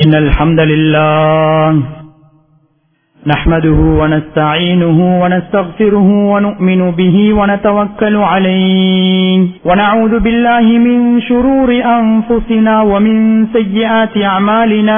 إن الحمد لله نحمده ونستعينه ونستغفره ونؤمن به ونتوكل عليه ونعوذ بالله من شرور أنفسنا ومن سيئات أعمالنا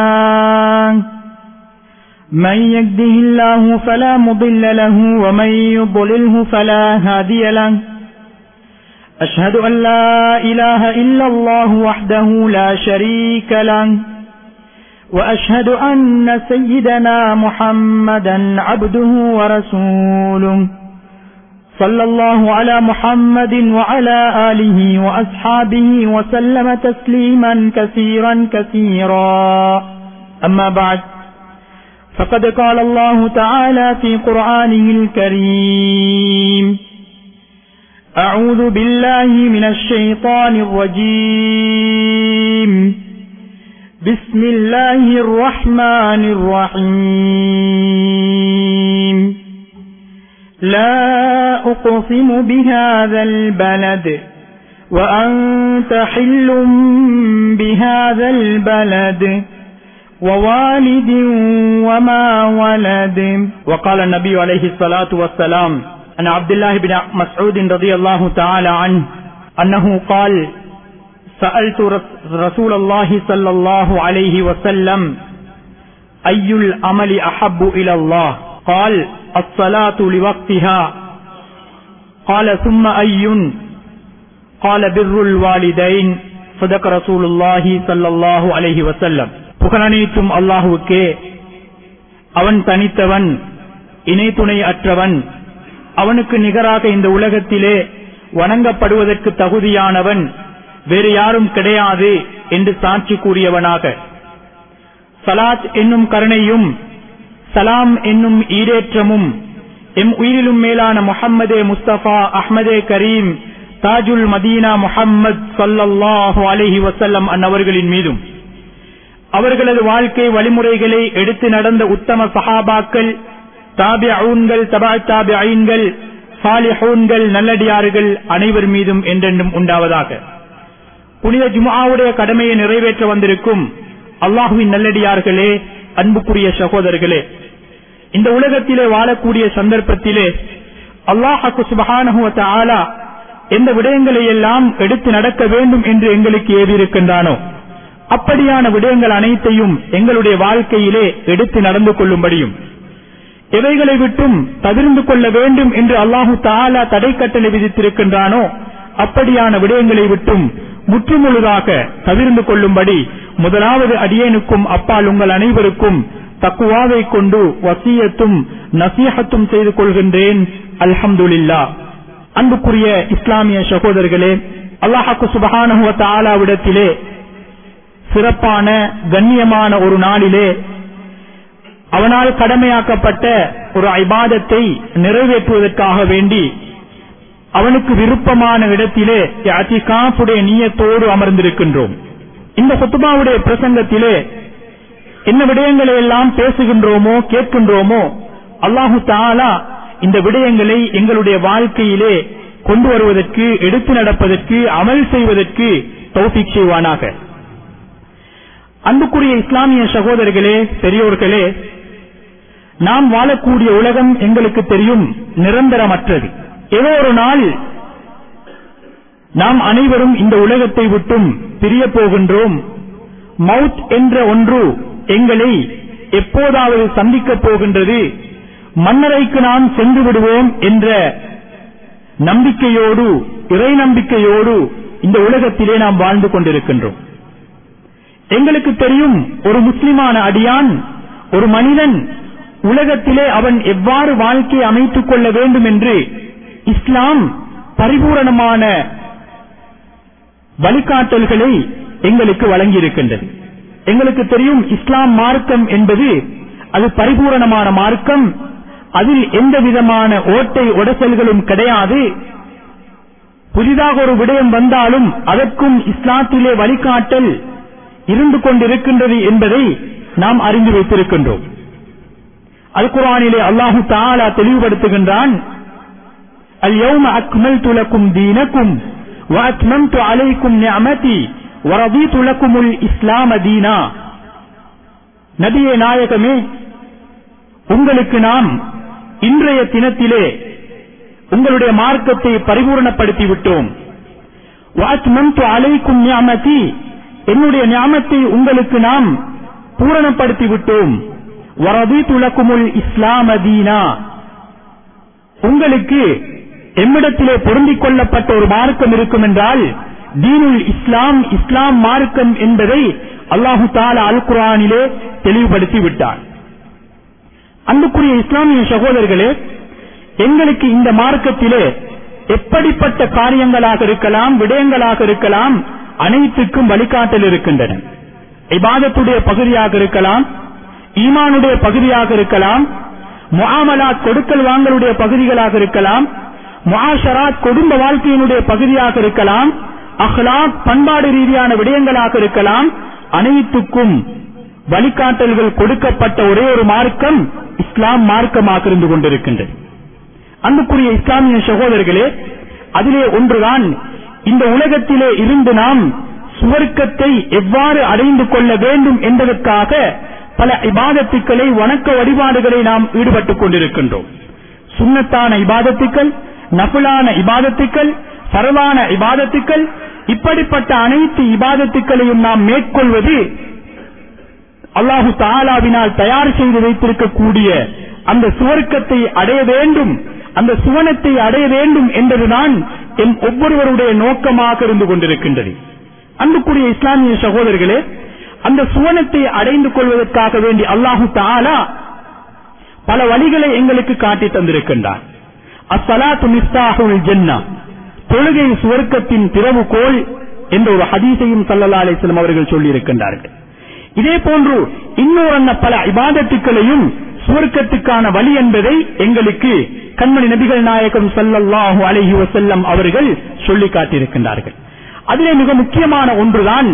من يهده الله فلا مضل له ومن يضلله فلا هادي له أشهد أن لا إله إلا الله وحده لا شريك له وأشهد أن سيدنا محمدا عبده ورسوله صلى الله على محمد وعلى آله وأصحابه وسلم تسليما كثيرا كثيرا أما بعد فقد قال الله تعالى في قرآنه الكريم أعوذ بالله من الشيطان الرجيم بسم الله الرحمن الرحيم لا أقسم بهذا البلد وأنت حل بهذا البلد ووالد وما ولد وقال النبي عليه الصلاة والسلام عن عبد الله بن مسعود رضي الله تعالى عنه أنه قال سألت رسول الله صلى الله عليه وسلم أي العمل أحب إلى الله قال الصلاة لوقتها قال ثم أي قال بر الوالدين صدق رسول الله صلى الله عليه وسلم புகழனைத்தும் அல்லாஹுக்கே அவன் தனித்தவன் இணை துணை அற்றவன் அவனுக்கு நிகராக இந்த உலகத்திலே வணங்கப்படுவதற்கு தகுதியானவன் வேறு யாரும் கிடையாது என்று சாட்சி கூறியவனாக சலாத் என்னும் கருணையும் சலாம் என்னும் ஈரேற்றமும் எம் உயிரிலும் மேலான முஹம்மதே முஸ்தபா அஹ்மதே கரீம் தாஜுல் மதீனா முஹம்மத் சல்லல்லாஹு அலஹி வசல்லம் அன்னவர்களின் மீதும் அவர்களது வாழ்க்கை வழிமுறைகளை எடுத்து நடந்த உத்தம சஹாபாக்கள் தாபிஊன்கள் தபா தாபிஐன்கள் சாலிஹூன்கள் நல்லடியார்கள் அனைவர் மீதும் என்றென்றும் உண்டாவதாக புனித ஜுமாவுடைய கடமையை நிறைவேற்ற வந்திருக்கும் அல்லாஹுவின் நல்லடியார்களே அன்புக்குரிய சகோதரர்களே இந்த உலகத்திலே வாழக்கூடிய சந்தர்ப்பத்திலே அல்லாஹாக்கு சுபகானகுவத்த ஆலா எந்த விடயங்களை எல்லாம் எடுத்து நடக்க வேண்டும் என்று எங்களுக்கு ஏவியிருக்கின்றானோ அப்படியான விடயங்கள் அனைத்தையும் எங்களுடைய வாழ்க்கையிலே எடுத்து நடந்து கொள்ளும்படியும் எவைகளை விட்டும் தவிர்ந்து கொள்ள வேண்டும் என்று அல்லாஹு தாலா தடை கட்டளை விதித்திருக்கின்றானோ அப்படியான விடயங்களை விட்டும் முற்றுமுழுதாக தவிர்ந்து கொள்ளும்படி முதலாவது அடியேனுக்கும் அப்பால் உங்கள் அனைவருக்கும் தக்குவாவை கொண்டு வசியத்தும் நசீகத்தும் செய்து கொள்கின்றேன் அல்ஹம்துல்லா அன்புக்குரிய இஸ்லாமிய சகோதரர்களே அல்லாஹாக்கு சுபகானுவ தாலாவிடத்திலே சிறப்பான கண்ணியமான ஒரு நாளிலே அவனால் கடமையாக்கப்பட்ட ஒரு ஐபாதத்தை நிறைவேற்றுவதற்காக வேண்டி அவனுக்கு விருப்பமான இடத்திலே அத்திகாப்புடைய நீயத்தோடு அமர்ந்திருக்கின்றோம் இந்த சொத்துமாவுடைய பிரசங்கத்திலே என்ன விடயங்களை எல்லாம் பேசுகின்றோமோ கேட்கின்றோமோ அல்லாஹு தாலா இந்த விடயங்களை எங்களுடைய வாழ்க்கையிலே கொண்டு வருவதற்கு எடுத்து நடப்பதற்கு அமல் செய்வதற்கு தௌபிக் செய்வானாக அன்புக்குரிய இஸ்லாமிய சகோதரர்களே பெரியோர்களே நாம் வாழக்கூடிய உலகம் எங்களுக்கு தெரியும் நிரந்தரமற்றது ஏதோ ஒரு நாள் நாம் அனைவரும் இந்த உலகத்தை விட்டும் பிரிய போகின்றோம் மவுத் என்ற ஒன்று எங்களை எப்போதாவது சந்திக்கப் போகின்றது மன்னரைக்கு நாம் சென்று விடுவோம் என்ற நம்பிக்கையோடு இறை நம்பிக்கையோடு இந்த உலகத்திலே நாம் வாழ்ந்து கொண்டிருக்கின்றோம் எங்களுக்கு தெரியும் ஒரு முஸ்லிமான அடியான் ஒரு மனிதன் உலகத்திலே அவன் எவ்வாறு வாழ்க்கையை அமைத்துக் கொள்ள வேண்டும் என்று இஸ்லாம் பரிபூரணமான வழிகாட்டல்களை எங்களுக்கு வழங்கியிருக்கின்றது எங்களுக்கு தெரியும் இஸ்லாம் மார்க்கம் என்பது அது பரிபூரணமான மார்க்கம் அதில் எந்த விதமான ஓட்டை உடசல்களும் கிடையாது புதிதாக ஒரு விடயம் வந்தாலும் அதற்கும் இஸ்லாத்திலே வழிகாட்டல் இருந்து கொண்டிருக்கின்றது என்பதை நாம் அறிந்து வைத்திருக்கின்றோம் அல் குரானிலே அல்லாஹு தாலா தெளிவுபடுத்துகின்றான் அல் யௌம அக்மல் துலக்கும் தீனக்கும் وأتممت عليكم نعمتي ورضيت لكم الإسلام دينا நபியே நாயகமே உங்களுக்கு நாம் இன்றைய தினத்திலே உங்களுடைய மார்க்கத்தை பரிபூர்ணப்படுத்தி விட்டோம் வாத்மந்து அலைக்கும் ஞாமதி என்னுடைய ஞாமத்தை உங்களுக்கு நாம் பூரணப்படுத்தி விட்டோம் வரதி துலக்குமுல் இஸ்லாம தீனா உங்களுக்கு எம்மிடத்திலே பொருந்திக் கொள்ளப்பட்ட ஒரு மார்க்கம் இருக்கும் என்றால் தீனுல் இஸ்லாம் இஸ்லாம் மார்க்கம் என்பதை அல்லாஹு தாலா அல் குரானிலே தெளிவுபடுத்தி விட்டார் அன்புக்குரிய இஸ்லாமிய சகோதரர்களே எங்களுக்கு இந்த மார்க்கத்திலே எப்படிப்பட்ட காரியங்களாக இருக்கலாம் விடயங்களாக இருக்கலாம் அனைத்துக்கும் வழிகாட்டல் இருக்கின்றன இபாதத்துடைய பகுதியாக இருக்கலாம் ஈமானுடைய பகுதியாக இருக்கலாம் முஆமலாத் கொடுக்கல் வாங்கலுடைய பகுதிகளாக இருக்கலாம் முஆஷராத் குடும்ப வாழ்க்கையினுடைய பகுதியாக இருக்கலாம் அஹ்லாக் பண்பாடு ரீதியான விடயங்களாக இருக்கலாம் அனைத்துக்கும் வழிகாட்டல்கள் கொடுக்கப்பட்ட ஒரே ஒரு மார்க்கம் இஸ்லாம் மார்க்கமாக இருந்து கொண்டிருக்கின்றது அன்புக்குரிய இஸ்லாமிய சகோதரர்களே அதிலே ஒன்றுதான் இந்த உலகத்திலே இருந்து நாம் சுவர்க்கத்தை எவ்வாறு அடைந்து கொள்ள வேண்டும் என்பதற்காக பல இபாதத்துக்களை வணக்க வழிபாடுகளை நாம் ஈடுபட்டுக் கொண்டிருக்கின்றோம் சுண்ணத்தான இபாதத்துக்கள் நஃபிலான இபாதத்துக்கள் பரவான இபாதத்துக்கள் இப்படிப்பட்ட அனைத்து இபாதத்துக்களையும் நாம் மேற்கொள்வது அல்லாஹு தாலாவினால் தயார் செய்து வைத்திருக்கக்கூடிய அந்த சுவர்க்கத்தை அடைய வேண்டும் அந்த சுவனத்தை அடைய வேண்டும் என்பதுதான் என் ஒவ்வொருவருடைய நோக்கமாக இருந்து கொண்டிருக்கின்றது அன்புக்குரிய இஸ்லாமிய சகோதரர்களே அந்த சுவனத்தை அடைந்து கொள்வதற்காக வேண்டி அல்லாஹு தாலா பல வழிகளை எங்களுக்கு காட்டி தந்திருக்கின்றார் அஸ்ஸலாத்து மிஸ்தாஹுல் ஜன்னா தொழுகை சுவர்க்கத்தின் திறவுகோல் என்ற ஒரு ஹதீஸையும் சல்லல்லா அலிஸ்லாம் அவர்கள் சொல்லியிருக்கின்றார்கள் இதே போன்று இன்னொரு பல இபாதத்துக்களையும் சுவர்க்கத்துக்கான வழி என்பதை எங்களுக்கு கண்மணி நபிகள் நாயகம் சல்லல்லாஹு அலைஹி வசல்லம் அவர்கள் சொல்லி காட்டியிருக்கின்றார்கள் அதிலே மிக முக்கியமான ஒன்றுதான்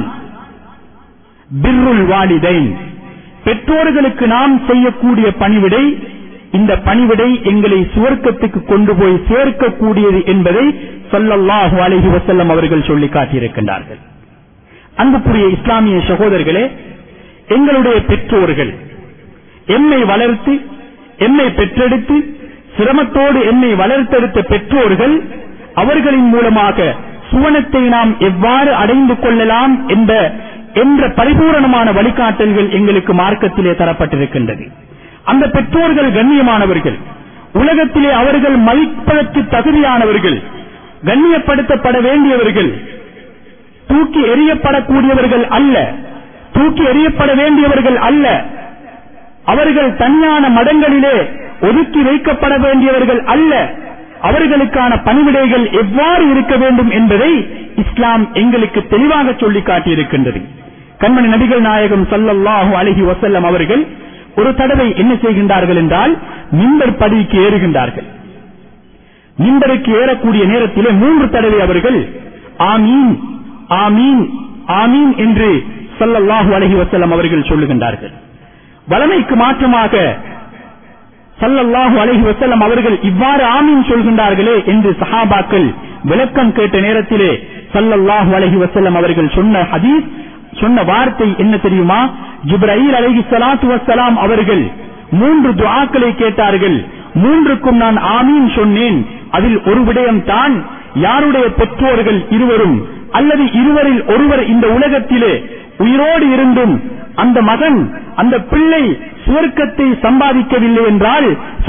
பிர்ருல் வாலிதைன் பெற்றோர்களுக்கு நாம் செய்யக்கூடிய பணிவிடை இந்த பணிவிடை எங்களை சுவர்க்கத்துக்கு கொண்டு போய் சேர்க்கக்கூடியது என்பதை சல்லல்லாஹு அலைஹி வசல்லம் அவர்கள் சொல்லி காட்டியிருக்கின்றார்கள் அன்புக்குரிய இஸ்லாமிய சகோதரர்களே எங்களுடைய பெற்றோர்கள் எம்மை வளர்த்து எம்மை பெற்றெடுத்து சிரமத்தோடு என்னை வளர்த்தெடுத்த பெற்றோர்கள் அவர்களின் மூலமாக சுவனத்தை நாம் எவ்வாறு அடைந்து கொள்ளலாம் என்ற என்ற பரிபூரணமான வழிகாட்டல்கள் எங்களுக்கு மார்க்கத்திலே தரப்பட்டிருக்கின்றது அந்த பெற்றோர்கள் கண்ணியமானவர்கள் உலகத்திலே அவர்கள் மதிப்பதற்கு தகுதியானவர்கள் கண்ணியப்படுத்தப்பட வேண்டியவர்கள் தூக்கி எறியப்படக்கூடியவர்கள் அல்ல தூக்கி எறியப்பட வேண்டியவர்கள் அல்ல அவர்கள் தனியான மடங்களிலே ஒதுக்கி வைக்கப்பட வேண்டியவர்கள் அல்ல அவர்களுக்கான பணிவிடைகள் எவ்வாறு இருக்க வேண்டும் என்பதை இஸ்லாம் எங்களுக்கு தெளிவாக சொல்லி காட்டியிருக்கின்றது கண்மணி நபிகள் நாயகம் சல்லல்லாஹு அலஹி வசல்லம் அவர்கள் ஒரு தடவை என்ன செய்கின்றார்கள் என்றால் மிம்பர் படிக்கு ஏறுகின்றார்கள் மிம்பருக்கு ஏறக்கூடிய நேரத்திலே மூன்று தடவை அவர்கள் ஆமீன் ஆமீன் ஆமீன் என்று சல்லல்லாஹு அலஹி வசல்லம் அவர்கள் சொல்லுகின்றார்கள் வளமைக்கு மாற்றமாக சல்லல்லாஹு அலைஹி வசல்லம் அவர்கள் இவ்வாறு ஆமீன் சொல்கின்றார்களே என்று சஹாபாக்கள் விளக்கம் கேட்ட நேரத்திலே சல்லல்லாஹு அலைஹி வசல்லம் அவர்கள் சொன்ன ஹதீஸ் சொன்ன வார்த்தை என்ன தெரியுமா ஜிப்ரஹீல் அலைஹி ஸலாத்து வஸ்ஸலாம் அவர்கள் மூன்று துஆக்களை கேட்டார்கள் மூன்றுக்கும் நான் ஆமீன் சொன்னேன் அதில் ஒரு விடயம் தான் யாருடைய பெற்றோர்கள் இருவரும் அல்லது இருவரில் ஒருவர் இந்த உலகத்திலே உயிரோடு இருந்தும் அந்த மகன் அந்த பிள்ளை சுவர்க்கத்தை சம்பாதிக்கவில்லை என்றால்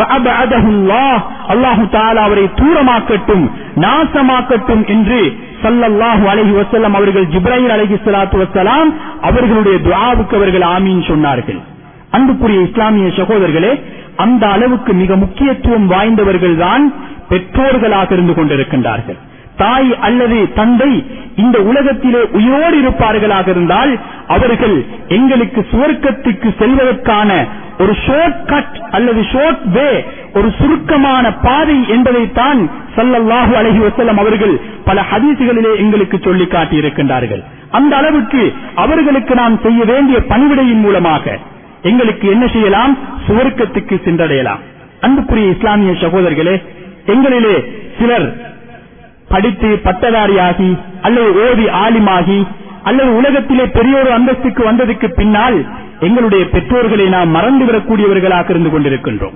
அல்லாஹு தாலா அவரை தூரமாக்கட்டும் நாசமாக்கட்டும் என்று சல்லல்லாஹு அலஹி வசல்லம் அவர்கள் ஜிப்ராஹில் அலஹி சலாத்து வசலாம் அவர்களுடைய துவாவுக்கு அவர்கள் ஆமீன் சொன்னார்கள் அன்புக்குரிய இஸ்லாமிய சகோதரர்களே அந்த அளவுக்கு மிக முக்கியத்துவம் வாய்ந்தவர்கள் தான் பெற்றோர்களாக இருந்து கொண்டிருக்கின்றார்கள் தாய் அல்லது தந்தை இந்த உலகத்திலே உயிரோடு இருப்பார்களாக இருந்தால் அவர்கள் எங்களுக்கு சுவர்க்கத்துக்கு செல்வதற்கான ஒரு ஷார்ட் கட் அல்லது ஷார்ட் வே ஒரு சுருக்கமான பாதை என்பதைத்தான் சல்லல்லாஹு அலஹி வசல்லம் அவர்கள் பல ஹதீசுகளிலே எங்களுக்கு சொல்லி காட்டியிருக்கின்றார்கள் அந்த அளவுக்கு அவர்களுக்கு நாம் செய்ய வேண்டிய பணிவிடையின் மூலமாக எங்களுக்கு என்ன செய்யலாம் சுவர்க்கத்துக்கு சென்றடையலாம் அன்புக்குரிய இஸ்லாமிய சகோதரர்களே எங்களிலே சிலர் படித்து பட்டதாரியாகி அல்லது ஓதி ஆலிமாகி அல்லது உலகத்திலே பெரிய ஒரு அந்தஸ்துக்கு வந்ததுக்கு பின்னால் எங்களுடைய பெற்றோர்களை நாம் மறந்துவிடக்கூடியவர்களாக இருந்து கொண்டிருக்கின்றோம்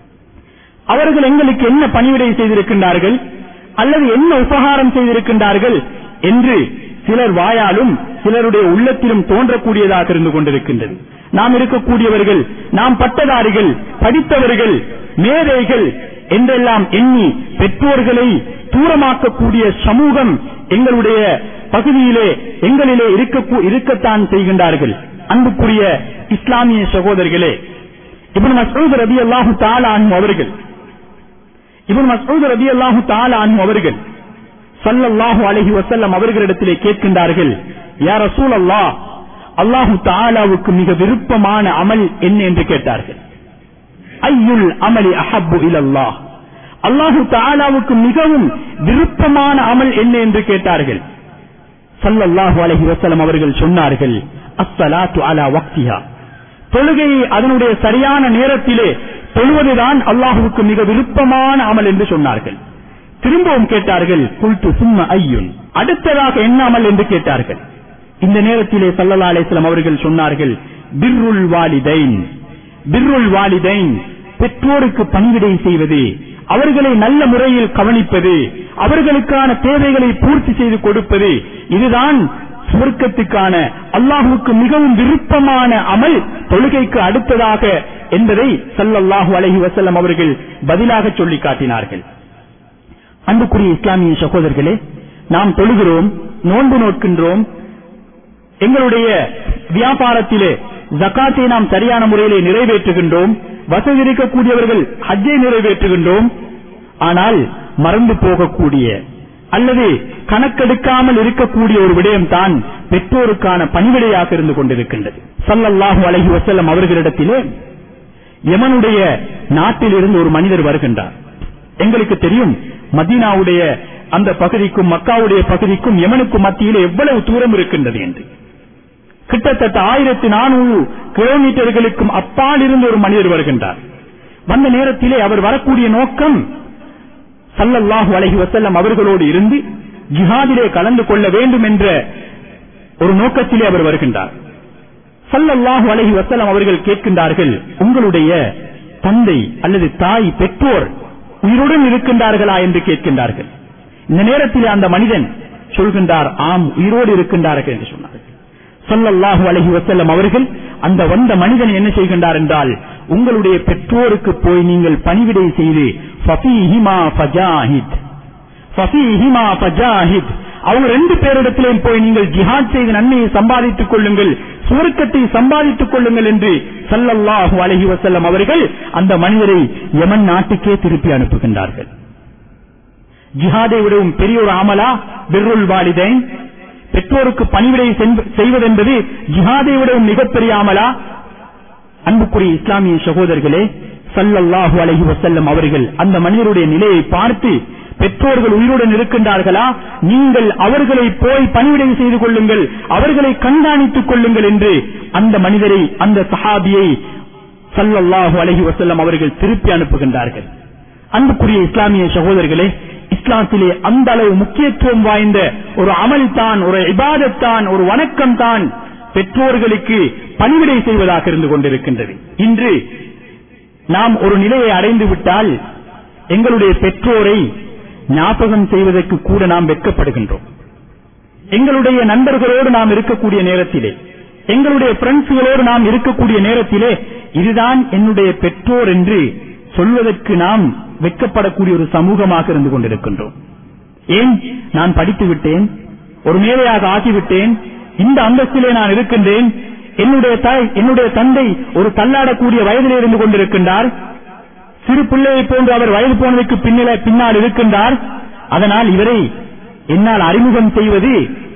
அவர்கள் எங்களுக்கு என்ன பணிவிடை செய்திருக்கின்றார்கள் அல்லது என்ன உபகாரம் செய்திருக்கின்றார்கள் என்று சிலர் வாயாலும் சிலருடைய உள்ளத்திலும் தோன்றக்கூடியதாக இருந்து கொண்டிருக்கின்றது நாம் இருக்கக்கூடியவர்கள் நாம் பட்டதாரிகள் படித்தவர்கள் மேதைகள் என்றெல்லாம் எண்ணி பெற்றோர்களை தூரமாக்கக்கூடிய சமூகம் எங்களுடைய பகுதியிலே எங்களிலே இருக்க இருக்கத்தான் செய்கின்றார்கள் அன்புக்குரிய இஸ்லாமிய சகோதரர்களே இப்னு மஸ்ஊத் ரலியல்லாஹு தஆலா அன்ஹு அவர்கள் இப்னு மஸ்ஊத் ரலியல்லாஹு தஆலா அன்ஹு அவர்கள் ஸல்லல்லாஹு அலைஹி வஸல்லம் அவர்களிடத்திலே கேட்கின்றார்கள் யா ரசூலல்லாஹ் அல்லாஹு தஆலாவுக்கு மிக விருப்பமான அமல் என்ன என்று கேட்டார்கள் ஐயுல் அமலி அஹப்பு இலல்லாஹ் அல்லாஹு தஆலாவுக்கு மிகவும் விருப்பமான அமல் என்ன என்று கேட்டார்கள் ஸல்லல்லாஹு அலைஹி வஸல்லம் அவர்கள் சொன்னார்கள் அஸ்ஸலாத்து அலா வக்திஹா தொழுகையை அதனுடைய சரியான நேரத்திலே தொழுவதுதான் அல்லாஹுவுக்கு மிக விருப்பமான அமல் என்று சொன்னார்கள் திரும்பவும் கேட்டார்கள் குல்து சும்ம ஐயுன் அடுத்ததாக என்ன அமல் என்று கேட்டார்கள் இந்த நேரத்திலே சல்லல்லா அலிஸ்லாம் அவர்கள் சொன்னார்கள் பிர்ருல் வாலிதைன் பிர்ருல் வாலிதைன் பெற்றோருக்கு பங்கிடை செய்வது அவர்களை நல்ல முறையில் கவனிப்பது அவர்களுக்கான தேவைகளை பூர்த்தி செய்து கொடுப்பது இதுதான் சுவர்க்கத்துக்கான அல்லாஹுவுக்கு மிகவும் விருப்பமான அமல் தொழுகைக்கு அடுத்ததாக என்பதை சல்லல்லாஹு அலைஹி வஸல்லம் அவர்கள் பதிலாக சொல்லி காட்டினார்கள் அன்புக்குரிய இஸ்லாமிய சகோதரர்களே நாம் தொழுகிறோம் நோன்பு நோக்கின்றோம் எங்களுடைய வியாபாரத்திலே ஜக்காத்தை நாம் சரியான முறையிலே நிறைவேற்றுகின்றோம் வசதி இருக்கக்கூடியவர்கள் ஹஜ்ஜை நிறைவேற்றுகின்றோம் ஆனால் மறந்து போகக்கூடிய அல்லது கணக்கெடுக்காமல் இருக்கக்கூடிய ஒரு விடயம் தான் பெற்றோருக்கான பணிவிடையாக இருந்து கொண்டிருக்கின்றது சல்லல்லாஹு அலைஹி வஸல்லம் அவர்களிடத்திலே யமனுடைய நாட்டிலிருந்து ஒரு மனிதர் வருகின்றார் எங்களுக்கு தெரியும் மதீனாவுடைய அந்த பகுதிக்கும் மக்காவுடைய பகுதிக்கும் யமனுக்கும் மத்தியிலே எவ்வளவு தூரம் இருக்கின்றது என்று கிட்டத்தட்ட ஆயிரத்தி நானூறு கிலோமீட்டர்களுக்கும் அப்பால் இருந்து ஒரு மனிதர் வருகின்றார் வந்த நேரத்திலே அவர் வரக்கூடிய நோக்கம் சல்லல்லாஹு அலைஹி வஸல்லம் அவர்களோடு இருந்து ஜிஹாதிலே கலந்து கொள்ள வேண்டும் என்ற ஒரு நோக்கத்திலே அவர் வருகின்றார் சல்லல்லாஹு அலைஹி வஸல்லம் அவர்கள் கேட்கின்றார்கள் உங்களுடைய தந்தை அல்லது தாய் பெற்றோர் உயிருடன் இருக்கின்றார்களா என்று கேட்கின்றார்கள் இந்த நேரத்தில் அந்த மனிதன் சொல்கின்றார் ஆம் உயிரோடு இருக்கின்றார்கள் என்று சொன்னார்கள் சல்லல்லாஹு அலைஹி வஸல்லம் அவர்கள் அந்த வந்த மனிதன் என்ன செய்கின்றார் என்றால் உங்களுடைய பெற்றோருக்கு போய் நீங்கள் பணிவிடை செய்து ஃபஃபீஹிமா ஃபஜாஹித் ஃபஃபீஹிமா ஃபஜாஹித் அவங்க ரெண்டு பேரிடத்திலேயும் போய் நீங்கள் ஜிஹாத் செய்து நன்மையை சம்பாதித்துக் கொள்ளுங்கள் சுவர்க்கத்தை சம்பாதித்துக் கொள்ளுங்கள் என்று சல்லல்லாஹு அலைஹி வஸல்லம் அவர்கள் அந்த மனிதரை யமன் நாட்டுக்கே திருப்பி அனுப்புகின்றார்கள் ஜிஹாதை விடவும் பெரிய ஒரு அமலா பிர்ருல் வாலிதைன் பெற்றோருக்கு பணிவிடை செய்வதென்பது ஜிஹாதை விடவும் மிகப்பெரிய அமலா அன்புக்குரிய இஸ்லாமிய சகோதரர்களே சல்லல்லாஹு அலைஹி வஸல்லம் அவர்கள் அந்த மனிதருடைய நிலையை பார்த்து பெற்றோர்கள் உயிருடன் இருக்கின்றார்களா நீங்கள் அவர்களை போய் பணிவிடை செய்து கொள்ளுங்கள் அவர்களை கண்காணித்துக் கொள்ளுங்கள் என்று அந்த மனிதரை அந்த சஹாபியை சல்லல்லாஹு அலைஹி வஸல்லம் அவர்கள் திருப்பி அனுப்புகின்றார்கள் அன்புக்குரிய இஸ்லாமிய சகோதரர்களே இஸ்லாத்திலே அந்த அளவு முக்கியத்துவம் வாய்ந்த ஒரு அமல் தான் ஒரு இபாதத் தான் ஒரு வணக்கம் தான் பெற்றோர்களுக்கு பணிவிடை செய்வதாக இருந்து கொண்டிருக்கின்றது இன்று நாம் ஒரு நிலையை அடைந்து விட்டால் எங்களுடைய பெற்றோரை ஞாபகம் செய்வதற்கு கூட நாம் வெட்கப்படுகின்றோம் எங்களுடைய நண்பர்களோடு நாம் இருக்கக்கூடிய நேரத்திலே எங்களுடைய பிரெண்ட்ஸ்களோடு நாம் இருக்கக்கூடிய நேரத்திலே இதுதான் என்னுடைய பெற்றோர் என்று சொல்வதற்கு நாம் வெட்கப்படக்கூடிய ஒரு சமூகமாக இருந்து கொண்டிருக்கின்றோம் ஏன் நான் படித்து விட்டேன் ஒரு மேதையாக ஆகிவிட்டேன் இந்த அந்தஸ்திலே நான் இருக்கின்றேன் என்னுடைய தாய் என்னுடைய தந்தை ஒரு தள்ளாடக்கூடிய வயதிலே இருந்து கொண்டிருக்கின்றார் சிறு பிள்ளையை போன்று அவர் வயது போனதுக்கு பின்னில பின்னால் இருக்கின்றார் அதனால் இவரை என்னால் அறிமுகம் செய்வது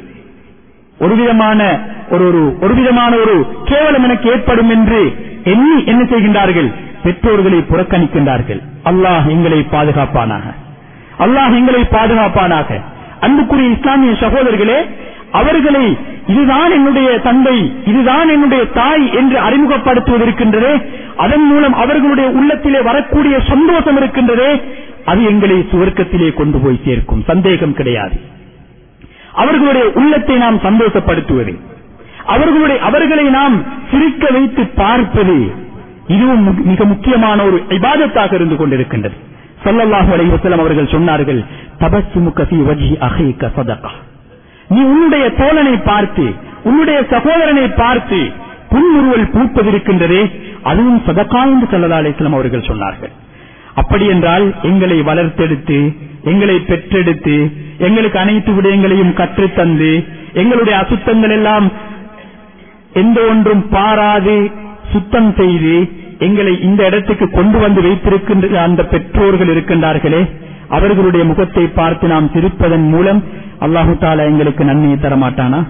ஒரு விதமான ஒரு ஒரு ஒரு விதமான ஒரு கேவலம் எனக்கு ஏற்படும் என்று எண்ணி என்ன செய்கின்றார்கள் பெற்றோர்களை புறக்கணிக்கின்றார்கள் அல்லாஹ் எங்களை பாதுகாப்பானாக அல்லாஹ் எங்களை பாதுகாப்பானாக அன்புக்குரிய இஸ்லாமிய சகோதரர்களே அவர்களை இதுதான் என்னுடைய தந்தை இதுதான் என்னுடைய தாய் என்று அறிமுகப்படுத்துவதற்கின்றதே அதன் மூலம் அவர்களுடைய உள்ளத்திலே வரக்கூடிய சந்தோஷம் இருக்கின்றதே அது எங்களை சுவர்க்கத்திலே கொண்டு போய் சேர்க்கும் சந்தேகம் கிடையாது அவர்களுடைய உள்ளத்தை நாம் சந்தோஷப்படுத்துவது அவர்களுடைய அவர்களை நாம் சிரிக்க வைத்து பார்ப்பது இதுவும் மு- மிக முக்கியமான ஒரு இபாதத்தாக இருந்து கொண்டிருக்கின்றது ஸல்லல்லாஹு அலைஹி வஸல்லம் அவர்கள் சொன்னார்கள் தபஸ்ஸுமுக ஃபீ வஜ்ஹி அஹீக சதகா நீ உன்னுடைய தோழனை பார்த்து உன்னுடைய சகோதரனை பார்த்து புன்முறுவல் பூப்பதிருக்கின்றதே அதுவும் சதகா என்று ஸல்லல்லாஹு அலைஹி வஸல்லம் அவர்கள் சொன்னார்கள் அப்படி என்றால் எங்களை வளர்த்தெடுத்து எங்களை பெற்றெடுத்து எங்களுக்கு அனைத்து விடயங்களையும் கற்றுத்தந்து எங்களுடைய அசுத்தங்கள் எல்லாம் எந்த ஒன்றும் பாராது சுத்தம் செய்து எங்களை இந்த இடத்துக்கு கொண்டு வந்து வைத்திருக்கின்ற அந்த பெற்றோர்கள் இருக்கின்றார்களே அவர்களுடைய முகத்தை பார்த்து நாம் சிரிப்பதன் மூலம் அல்லாஹு தாலா எங்களுக்கு நன்மையை தர மாட்டானா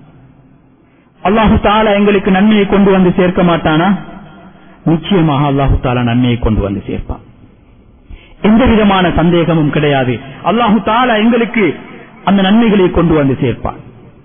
அல்லாஹு தாலா எங்களுக்கு நன்மையை கொண்டு வந்து சேர்க்க மாட்டானா நிச்சயமாக அல்லாஹு தாலா நன்மையை கொண்டு வந்து சேர்ப்பான் எந்த விதமான சந்தேகமும் கிடையாது அல்லாஹு தாலா எங்களுக்கு அந்த நன்மைகளை கொண்டு வந்து சேர்ப்பான்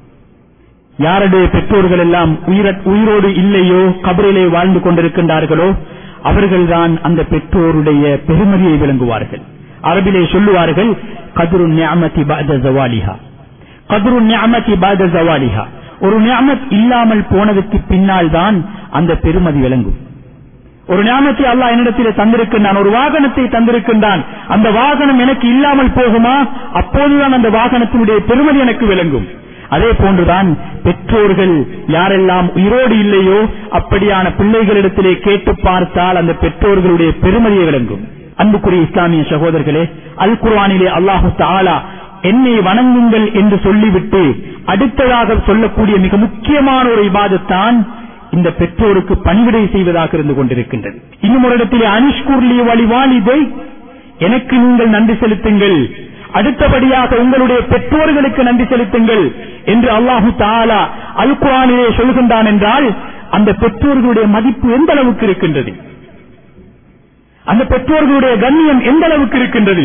யாருடைய பெற்றோர்கள் எல்லாம் உயிர- உயிரோடு இல்லையோ கபரிலே வாழ்ந்து கொண்டிருக்கின்றார்களோ அவர்கள்தான் அந்த பெற்றோருடைய பெருமதியை விளங்குவார்கள் அரபிலே சொல்லுவார்கள் கதுரு நியமதி பாத ஜவாலிஹா கதுரு நியமதி பாத ஜவாலிஹா ஒரு நியமத் இல்லாமல் போனதுக்கு பின்னால் தான் அந்த பெருமதி விளங்கும் ஒரு ஞானத்தை அல்லாஹ் என்னிடத்திலே தந்திருக்கின்றான் ஒரு வாகனத்தை தந்திருக்கின்றான் அந்த வாகனம் எனக்கு இல்லாமல் போகுமா அப்போதுதான் அந்த வாகனத்தினுடைய பெருமதி எனக்கு விளங்கும் அதே போன்றுதான் பெற்றோர்கள் யாரெல்லாம் உயிரோடு இல்லையோ அப்படியான பிள்ளைகளிடத்திலே கேட்டு பார்த்தால் அந்த பெற்றோர்களுடைய பெருமதியை விளங்கும் அன்புக்குரிய இஸ்லாமிய சகோதரர்களே அல் குர்ஆனிலே அல்லாஹு தஆலா என்னை வணங்குங்கள் என்று சொல்லிவிட்டு அடுத்ததாக சொல்லக்கூடிய மிக முக்கியமான ஒரு இபாதத்தான் இந்த பெற்றோருக்கு பணிவிடை செய்வதாக இருந்து கொண்டிருக்கின்றது இன்னும் ஒரு இடத்திலே அனிஷ்குர்லி வழிவாளிதை எனக்கு நீங்கள் நன்றி செலுத்துங்கள் அடுத்தபடியாக உங்களுடைய பெற்றோர்களுக்கு நன்றி செலுத்துங்கள் என்று அல்லாஹு தாலா அல் குர்ஆனிலே சொல்கின்றான் என்றால் அந்த பெற்றோர்களுடைய மதிப்பு எந்த அளவுக்கு இருக்கின்றது அந்த பெற்றோர்களுடைய கண்ணியம் எந்த அளவுக்கு இருக்கின்றது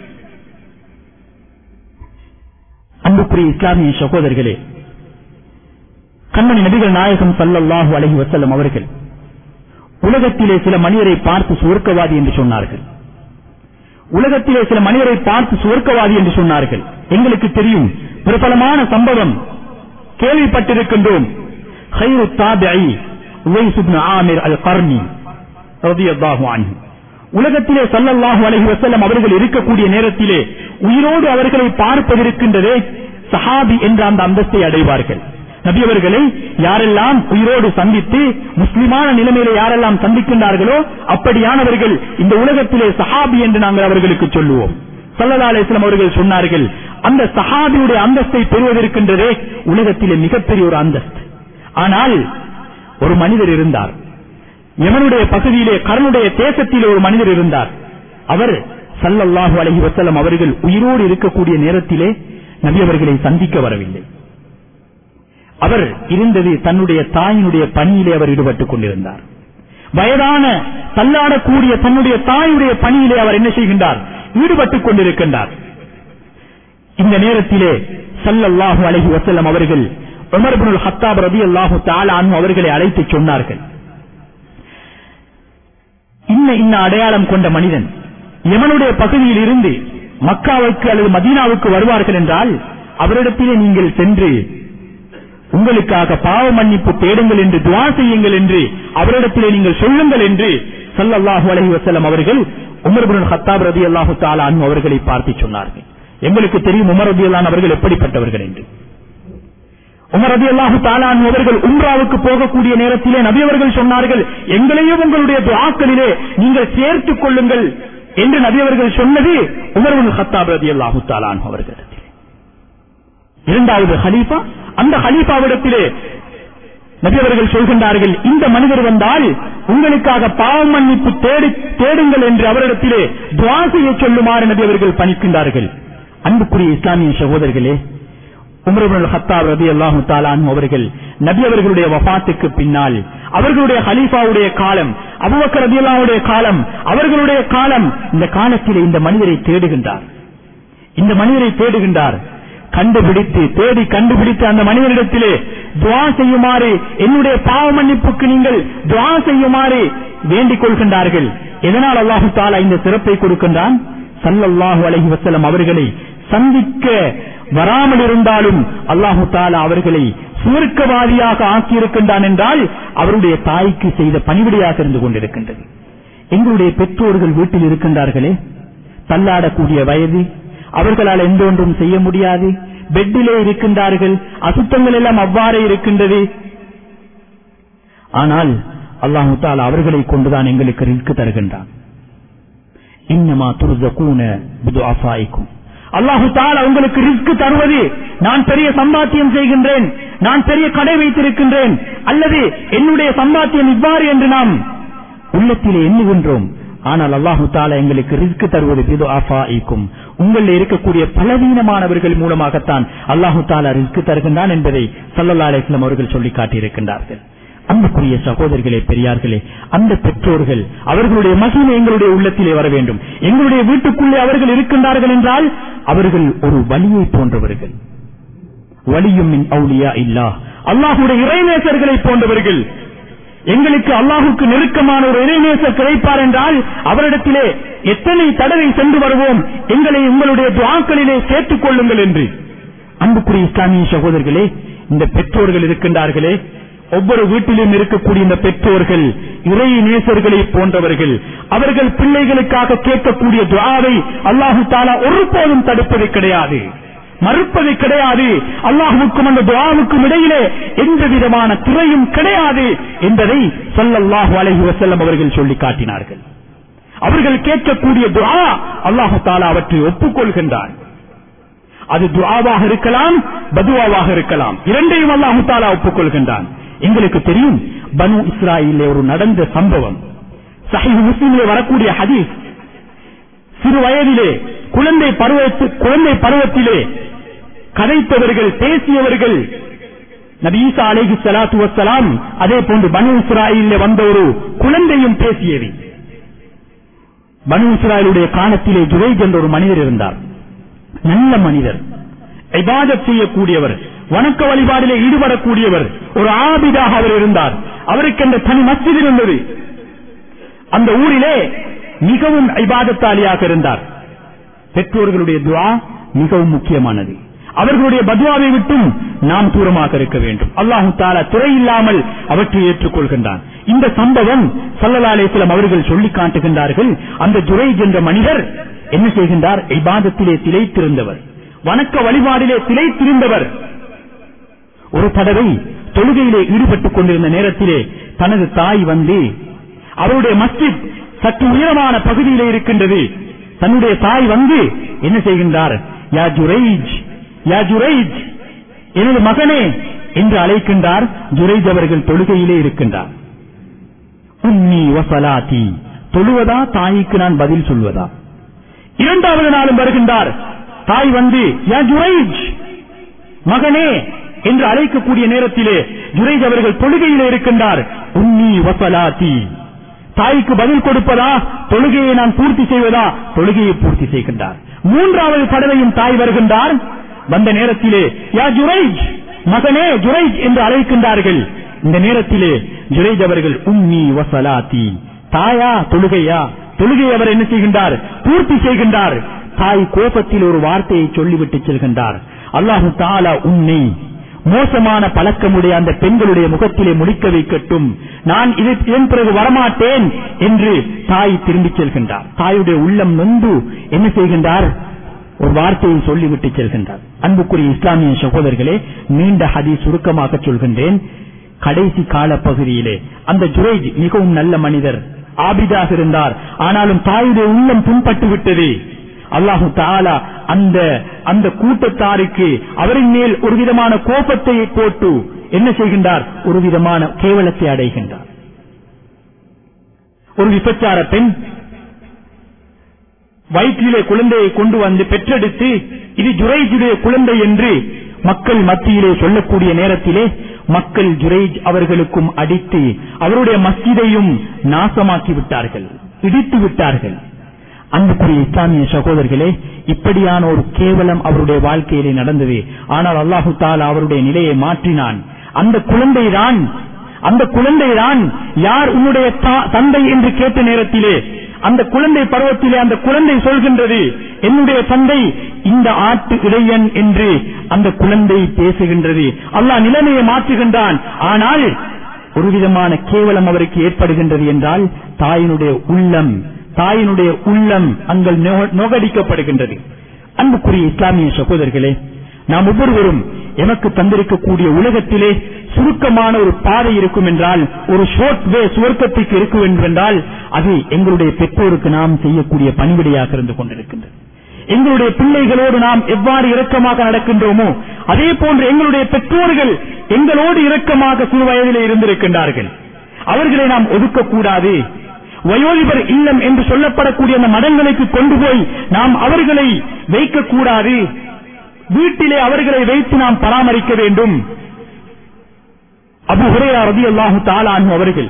அன்புக்குரிய இஸ்லாமிய சகோதரர்களே கண்மணி நபிகள் நாயகம் ஸல்லல்லாஹு அலைஹி வஸல்லம் அவர்கள் உலகத்திலே சில மனிதரை பார்த்து சுவர்க்கவாதி என்று சொன்னார்கள் உலகத்திலே சில மனிதரை பார்த்து சுவர்க்கவாதி என்று சொன்னார்கள் எங்களுக்கு தெரியும் பிரபலமான சம்பவம் கேள்விப்பட்டிருக்கின்றோம் خير التابعي உவைஸ் இப்னு ஆமிர் அல் கர்னி ரலியல்லாஹு அன்ஹு உலகத்திலே ஸல்லல்லாஹு அலைஹி வஸல்லம் அவர்கள் இருக்கக்கூடிய நேரத்திலே உயிரோடு அவர்களை பார்ப்பதற்கின்றதே சஹாபி என்ற அந்த அந்தஸ்தை அடைவார்கள் நபி அவர்களை யாரெல்லாம் உயிரோடு சந்தித்து முஸ்லிமான நிலைமையில யாரெல்லாம் சந்திக்கின்றார்களோ அப்படியானவர்கள் இந்த உலகத்திலே சஹாபி என்று நாங்கள் அவர்களுக்கு சொல்லுவோம் சல்லல்லா அலிஸ்லாம் அவர்கள் சொன்னார்கள் அந்த சஹாபியுடைய அந்தஸ்தை பெறுவதற்கின்றதே உலகத்திலே மிகப்பெரிய ஒரு அந்தஸ்து ஆனால் ஒரு மனிதர் இருந்தார் யமனுடைய பகுதியிலே கரனுடைய தேசத்திலே ஒரு மனிதர் இருந்தார் அவர் சல்லல்லாஹு அலைஹி வஸல்லம் அவர்கள் உயிரோடு இருக்கக்கூடிய நேரத்திலே நபி அவர்களை சந்திக்க வரவில்லை அவர் இருந்தது தன்னுடைய தாயினுடைய பணியிலே அவர் ஈடுபட்டுக் கொண்டிருந்தார் வயதான தள்ளாடக்கூடிய தன்னுடைய தாயுடைய பணியிலே அவர் என்ன செய்கின்றார் ஈடுபட்டுக் கொண்டிருக்கின்றார் இந்த நேரத்திலே சல்லல்லாஹு அலைஹி வஸல்லம் அவர்கள் உமர் இப்னுல் ஹத்தாப் ரலியல்லாஹு தஆலா அன்ஹு அவர்களை அழைத்து சொன்னார்கள் இன்ன இன்ன அடையாளம் கொண்ட மனிதன் யமனுடைய பகுதியில் இருந்து மக்காவுக்கு அல்லது மதீனாவுக்கு வருவார்கள் என்றால் அவரிடத்திலே நீங்கள் சென்று உங்களுக்காக பாவ மன்னிப்பு தேடுங்கள் என்று துவா செய்யுங்கள் என்று அவரிடத்திலே நீங்கள் சொல்லுங்கள் என்று ஸல்லல்லாஹு அலைஹி வஸல்லம் அவர்கள் உமர் இப்னு ஹத்தாப் ரலியல்லாஹு தஆலா அன்ஹு அவர்களை பார்த்து சொன்னார்கள் எங்களுக்கு தெரியும் உமர் ரலியல்லாஹு அவர்கள் எப்படிப்பட்டவர்கள் என்று உமர் ரலியல்லாஹு தஆலா அன்ஹு அவர்கள் உம்ராவுக்கு போகக்கூடிய நேரத்திலே நபி அவர்கள் சொன்னார்கள் எங்களையும் உங்களுடைய துஆக்களிலே நீங்கள் சேர்த்துக் கொள்ளுங்கள் என்று நபி அவர்கள் சொன்னது உமர் இப்னு ஹத்தாப் ரலியல்லாஹு தஆலா அன்ஹு அவர்களிடத்திலே இரண்டாவது ஹலீஃபா அந்த ஹலீஃபாவிடத்திலே நபி அவர்கள் சொல்கின்றார்கள் இந்த மனிதர் வந்தால் உங்களுக்காக பாவ மன்னிப்பு தேடி தேடுங்கள் என்று அவரிடத்திலே துவா செய்ய சொல்லுமாறு நபி அவர்கள் பணிக்கின்றார்கள் அன்புக்குரிய இஸ்லாமிய சகோதரர்களே உமர் இப்னு ஹத்தாப் ரலியல்லாஹு தஆலா அன்ஹு அவர்கள் நபி அவர்களுடைய வஃபாத்துக்கு பின்னால் அவர்களுடைய ஹலீஃபாவுடைய காலம் அபூபக்கர் ரலியல்லாஹுடைய காலம் அவர்களுடைய காலம் இந்த காலத்திலே இந்த மனிதரை தேடுகின்றார் இந்த மனிதரை தேடுகின்றார் கண்டுபிடித்து தேடி கண்டுபிடித்து அந்த மனிதனிடத்திலே துவா செய்யுமாறு என்னுடைய பாவ மன்னிப்புக்கு நீங்கள் துவா செய்யுமாறு வேண்டிக் கொள்கின்றார்கள் எதனால் அல்லாஹு தாலா இந்த சிறப்பை கொடுக்கின்றான் சல்லல்லாஹு அலைஹி வஸல்லம் அவர்களை சந்திக்க வராமல் இருந்தாலும் அல்லாஹு தாலா அவர்களை சுவர்க்கவாதியாக ஆக்கியிருக்கின்றான் என்றால் அவருடைய தாய்க்கு செய்த பணிவிடையாக இருந்து கொண்டிருக்கின்றது எங்களுடைய பெற்றோர்கள் வீட்டில் இருக்கின்றார்களே தள்ளாடக்கூடிய வயது அவர்களால் எந்த ஒன்றும் செய்ய முடியாது பெட்டிலே இருக்கின்றார்கள் அசுத்தங்கள் எல்லாம் அவ்வாறே இருக்கின்றது ஆனால் அல்லாஹு தாலா அவர்களை கொண்டுதான் எங்களுக்கு ரிஸ்க் தருகின்றான் இன்னமா துருதகூன பிதுஆஃபாயிக்கும் அல்லாஹு தாலா உங்களுக்கு ரிஸ்க் தருவது நான் பெரிய சம்பாத்தியம் செய்கின்றேன் நான் பெரிய கடை வைத்திருக்கின்றேன் அல்லது என்னுடைய சம்பாத்தியம் இவ்வாறு என்று நாம் உள்ளத்திலே எண்ணுகின்றோம் ஆனால் அல்லாஹு தாலா எங்களுக்கு ரிஸ்க் தருவது பிது ஆஃபாயிக்கும் உங்களில் இருக்கக்கூடிய பலவீனமானவர்கள் மூலமாகத்தான் அல்லாஹு தாலா ரிஸ்க் தருகின்றான் என்பதை சல்லல்லா அலிஸ்லாம் அவர்கள் சொல்லி காட்டியிருக்கின்றார்கள் அன்புக்குரிய சகோதரர்களே பெரியார்களே அந்த பெற்றோர்கள் அவர்களுடைய மகிமை எங்களுடைய உள்ளத்திலே வர வேண்டும் எங்களுடைய வீட்டுக்குள்ளே அவர்கள் இருக்கின்றார்கள் என்றால் அவர்கள் ஒரு வழியை போன்றவர்கள் வலியும் மின் அவுலியா இல்லா அல்லாஹுடைய இறைநேசர்களை போன்றவர்கள் எங்களுக்கு அல்லாஹுக்கு நெருக்கமான ஒரு இறைநேசர் கிடைப்பார் என்றால் அவரிடத்திலே எத்தனை தடவை சென்று வருவோம் எங்களை உங்களுடைய துவாக்களிலே சேர்த்துக் கொள்ளுங்கள் என்று அன்புக்குரிய இஸ்லாமிய சகோதரர்களே இந்த பெற்றோர்கள் இருக்கின்றார்களே ஒவ்வொரு வீட்டிலும் இருக்கக்கூடிய இந்த பெற்றோர்கள் இறை நேசர்களை போன்றவர்கள் அவர்கள் பிள்ளைகளுக்காக கேட்கக்கூடிய துவாவை அல்லாஹு தாலா ஒருபோதும் தடுப்பது கிடையாது மறுப்பது கிடையாது அல்லாஹுக்கும் அந்த துவாவுக்கும் இடையிலே எந்த விதமான துறையும் கிடையாது என்பதை சொல்லல்லாஹு அலைஹி வஸல்லம் அவர்கள் சொல்லி காட்டினார்கள் அவர்கள் கேட்கக்கூடிய துஆ அல்லாஹு தாலா அவற்றை ஒப்புக்கொள்கின்றான் அது துஆவாக இருக்கலாம் பதுவாவாக இருக்கலாம் இரண்டையும் அல்லாஹு தாலா ஒப்புக்கொள்கின்றான் எங்களுக்கு தெரியும் பனு இஸ்ராயிலே ஒரு நடந்த சம்பவம் சஹீஹ் முஸ்லிமிலே வரக்கூடிய ஹதீஸ் சிறு வயதிலே குழந்தை பருவத்து குழந்தை பருவத்திலே கதைத்தவர்கள் பேசியவர்கள் நபி ஈசா அலைஹி ஸலாத்து வஸ்ஸலாம் அதே போன்று பனு இஸ்ராயிலே வந்த ஒரு குழந்தையும் பேசியது பனு இஸ்ராயலுடைய காலத்திலே ஜுரைஜ் என்ற ஒரு மனிதர் இருந்தார் நல்ல மனிதர் இபாதத் செய்யக்கூடியவர் வணக்க வழிபாடிலே ஈடுபடக்கூடியவர் ஒரு ஆபிதாக அவர் இருந்தார் அவருக்கு அந்த தனி மஸ்ஜித் இருந்தது அந்த ஊரிலே மிகவும் ஐபாதத்தாலியாக இருந்தார் பெற்றோர்களுடைய துவா மிகவும் முக்கியமானது அவர்களுடைய பத்வாவை விட்டும் நாம் தூரமாக இருக்க வேண்டும் அல்லாஹு தாலா துறை இல்லாமல் அவற்றை ஏற்றுக்கொள்கின்றான் இந்த சம்பவம் சல்லல்லா அலிஸ்லாம் அவர்கள் சொல்லி காட்டுகின்றார்கள் அந்த ஜுரைஜ் என்ற மனிதர் என்ன செய்கின்றார் இபாதத்திலே திளைத்திருந்தவர் வணக்க வழிபாடிலே திளைத்திருந்தவர் ஒரு தடவை தொழுகையிலே ஈடுபட்டுக் கொண்டிருந்த நேரத்திலே தனது தாய் வந்து அவருடைய மஸ்ஜித் சற்று உயரமான பகுதியிலே இருக்கின்றது தன்னுடைய தாய் வந்து என்ன செய்கின்றார் யா ஜுரைஜ் யா ஜுரைஜ் எனது மகனே என்று அழைக்கின்றார் ஜுரைஜ் அவர்கள் தொழுகையிலே இருக்கின்றார் உன்னி வசலாத்தி தொழுவதா தாய்க்கு நான் பதில் சொல்வதா இரண்டாவது நாளும் வருகின்றார் தாய் வந்து யா ஜுரைஜ் மகனே என்று அழைக்கக்கூடிய நேரத்திலே ஜுரைஜ் அவர்கள் தொழுகையிலே இருக்கின்றார் உன்னி வசலாத்தி தாய்க்கு பதில் கொடுப்பதா தொழுகையை நான் பூர்த்தி செய்வதா தொழுகையை பூர்த்தி செய்கின்றார் மூன்றாவது தடவையும் தாய் வருகின்றார் வந்த நேரத்திலே யா ஜுரைஜ் மகனே ஜுரைஜ் என்று அழைக்கின்றார்கள் இந்த நேரத்திலே ஜுரைஜ் அவர்கள் உம்மி வசலாத்தி தாயா தொழுகையா தொழுகை அவர் என்ன செய்கின்றார் பூர்த்தி செய்கின்றார் தாய் கோபத்தில் ஒரு வார்த்தையை சொல்லிவிட்டு செல்கின்றார் அல்லாஹு தாலா உன்னை மோசமான பழக்கமுடைய அந்த பெண்களுடைய முகத்திலே முடிக்க வைக்கட்டும் நான் இது இதன் பிறகு வரமாட்டேன் என்று தாய் திரும்பிச் செல்கின்றார் தாயுடைய உள்ளம் நொந்து என்ன செய்கின்றார் ஒரு வார்த்தையை சொல்லிவிட்டு செல்கின்றார் அன்புக்குரிய இஸ்லாமிய சகோதரர்களே நீண்ட ஹதி சுருக்கமாக சொல்கின்றேன் கடைசி கால பகுதியிலே அந்த ஜுரைஜ் மிகவும் நல்ல மனிதர் ஆபிதாக இருந்தார் ஆனாலும் தாயுடைய உள்ளம் புண்பட்டு விட்டது அல்லாஹு தாலா அந்த அந்த கூட்டத்தாருக்கு அவரின் மேல் ஒரு விதமான கோபத்தை போட்டு என்ன செய்கின்றார் ஒரு விதமான கேவலத்தை அடைகின்றார் ஒரு விபச்சார பெண் வயிற்றிலே குழந்தையை கொண்டு வந்து பெற்றெடுத்து இது ஜுரைஜுடைய குழந்தை என்று மக்கள் மத்தியிலே சொல்லக்கூடிய நேரத்திலே மக்கள் ஜுரைஜ் அவர்களுக்கும் அடித்து அவருடைய மஸ்ஜிதையும் நாசமாக்கி விட்டார்கள் இடித்து விட்டார்கள் அன்புக்குரிய இஸ்லாமிய சகோதரர்களே இப்படியான ஒரு கேவலம் அவருடைய வாழ்க்கையிலே நடந்தது ஆனால் அல்லாஹு தாலா அவருடைய நிலையை மாற்றினான் அந்த குழந்தைதான் அந்த குழந்தைதான் யார் உன்னுடைய தந்தை என்று கேட்ட நேரத்திலே அந்த குழந்தை பருவத்திலே அந்த குழந்தை சொல்கின்றது என்னுடைய தந்தை இந்த ஆட்டு இடையன் என்று அந்த குழந்தை பேசுகின்றது அல்லாஹ் நிலைமையை மாற்றுகின்றான் ஆனால் ஒரு விதமான கேவலம் அவருக்கு ஏற்படுகின்றது என்றால் தாயினுடைய உள்ளம் தாயினுடைய உள்ளம் அங்கள் நொ- நொகடிக்கப்படுகின்றது அன்புக்குரிய இஸ்லாமிய சகோதரர்களே நாம் ஒவ்வொருவரும் எமக்கு தந்திருக்கக்கூடிய உலகத்திலே சுருக்கமான ஒரு பாதை இருக்கும் என்றால் ஒரு ஷோர்ட் வே சுவர்க்கத்துக்கு இருக்கும் என்றால் அது எங்களுடைய பெற்றோருக்கு நாம் செய்யக்கூடிய பணிவிடையாக இருந்து கொண்டிருக்கின்றது எங்களுடைய பிள்ளைகளோடு நாம் எவ்வாறு இரக்கமாக நடக்கின்றோமோ அதே போன்று எங்களுடைய பெற்றோர்கள் எங்களோடு இரக்கமாக சிறு வயதிலே இருந்திருக்கின்றார்கள் அவர்களை நாம் ஒதுக்கக்கூடாது வயோதிபர் இல்லம் என்று சொல்லப்படக்கூடிய அந்த மடங்களுக்கு கொண்டு போய் நாம் அவர்களை வைக்கக்கூடாது வீட்டிலே அவர்களை வைத்து நாம் பராமரிக்க வேண்டும் அபு ஹுரேரா ரலியல்லாஹு தஆலா அன்ஹு அவர்கள்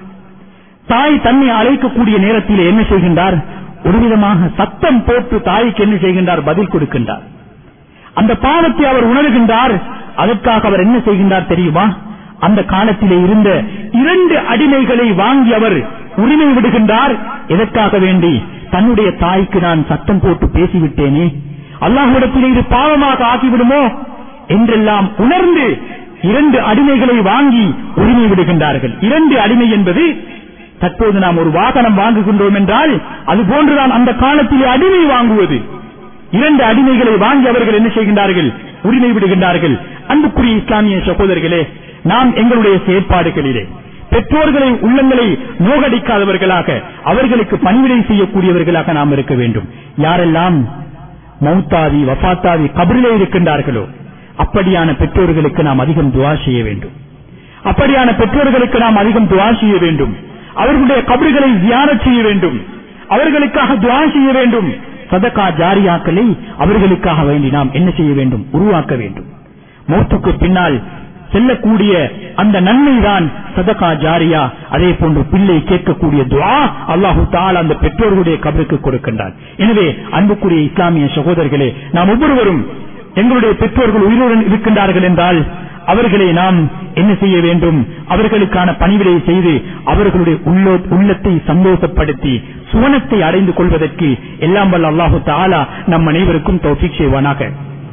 தாய் தன்னை அழைக்கக்கூடிய நேரத்தில் என்ன செய்கின்றார் ஒரு விதமாக சத்தம் போட்டு தாய்க்கு என்ன செய்கின்றார் பதில் கொடுக்கின்றார் அந்த பாவத்தை அவர் உணர்கின்றார் அதற்காக அவர் என்ன செய்கின்றார் தெரியுமா அந்த காலத்திலே இருந்த இரண்டு அடிமைகளை வாங்கி அவர் உரிமை விடுகின்றார் எதற்காக வேண்டி தன்னுடைய தாய்க்கு நான் சத்தம் போட்டு பேசிவிட்டேனே அல்லாஹ்விடத்திலே இது பாவமாக ஆகிவிடுமோ என்றெல்லாம் உணர்ந்து இரண்டு அடிமைகளை வாங்கி உரிமை விடுகின்றார்கள் இரண்டு அடிமை என்பது தற்போது நாம் ஒரு வாகனம் வாங்குகின்றோம் என்றால் அது போன்றுதான் அந்த காலத்திலே அடிமை வாங்குவது இரண்டு அடிமைகளை வாங்கி அவர்கள் என்ன செய்கின்றார்கள் உரிமை விடுகின்றார்கள் அன்புக்குரிய இஸ்லாமிய சகோதரர்களே நாம் எங்களுடைய செயற்பாடுகளிலே பெற்றோர்களை உள்ளங்களை நோகடிக்காதவர்களாக அவர்களுக்கு பணிவிடை செய்யக்கூடியவர்களாக நாம் இருக்க வேண்டும் யாரெல்லாம் மௌத்தாதி வஃபாத்தாதி கபரிலே இருக்கின்றார்களோ அப்படியான பெற்றோர்களுக்கு நாம் அதிகம் துவா செய்ய வேண்டும் அப்படியான பெற்றோர்களுக்கு நாம் அதிகம் துவா செய்ய வேண்டும் அவர்களுடைய கபறுகளை தியானம் செய்ய வேண்டும் அவர்களுக்காக துவா செய்ய வேண்டும் சதகா ஜாரியாக்களை அவர்களுக்காக வேண்டி நாம் என்ன செய்ய வேண்டும் உருவாக்க வேண்டும் மௌத்துக்கு பின்னால் செல்லக்கூடிய அந்த நன்மைதான் சதகா ஜாரியா அதே போன்று பிள்ளை கேட்கக்கூடிய துவா அல்லாஹு தால் அந்த பெற்றோர்களுடைய கபருக்கு கொடுக்கின்றார் எனவே அன்புக்குரிய இஸ்லாமிய சகோதரர்களே நாம் ஒவ்வொருவரும் எங்களுடைய பெற்றோர்கள் உயிருடன் இருக்கின்றார்கள் என்றால் அவர்களை நாம் என்ன செய்ய வேண்டும் அவர்களுக்கான பணிவிடை செய்து அவர்களுடைய உள்ளோ- உள்ளத்தை சந்தோஷப்படுத்தி சுவனத்தை அடைந்து கொள்வதற்கு எல்லாம் வல்ல அல்லாஹு தாலா நம் அனைவருக்கும் தௌஃபீக் செய்வானாக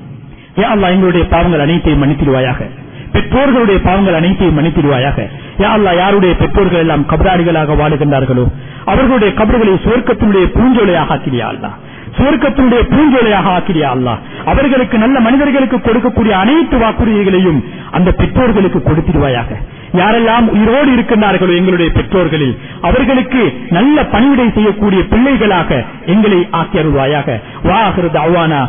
யா அல்லாஹ் எங்களுடைய பாவங்கள் அனைத்தையும் மன்னித்திடுவாயாக பெற்றோர்களுடைய பாவங்கள் அனைத்தையும் மன்னித்திடுவாயாக யா அல்லாஹ் யாருடைய பெற்றோர்கள் எல்லாம் கபராடிகளாக வாழுகின்றார்களோ அவர்களுடைய கபறுகளை சுவர்க்கத்தினுடைய பூஞ்சோலையாக ஆக்கிறியா அல்லாஹ் சுவர்க்கத்தினுடைய பூஞ்சோலையாக ஆக்கிறியா அல்லாஹ் அவர்களுக்கு நல்ல மனிதர்களுக்கு கொடுக்கக்கூடிய அனைத்து வாக்குறுதிகளையும் அந்த பெற்றோர்களுக்கு கொடுத்திடுவாயாக யாரெல்லாம் உயிரோடு இருக்கின்றார்களோ எங்களுடைய பெற்றோர்களில் அவர்களுக்கு நல்ல பணிவிடை செய்யக்கூடிய பிள்ளைகளாக எங்களை ஆக்கி அருள்வாயாக வாஹிரு தஅவானா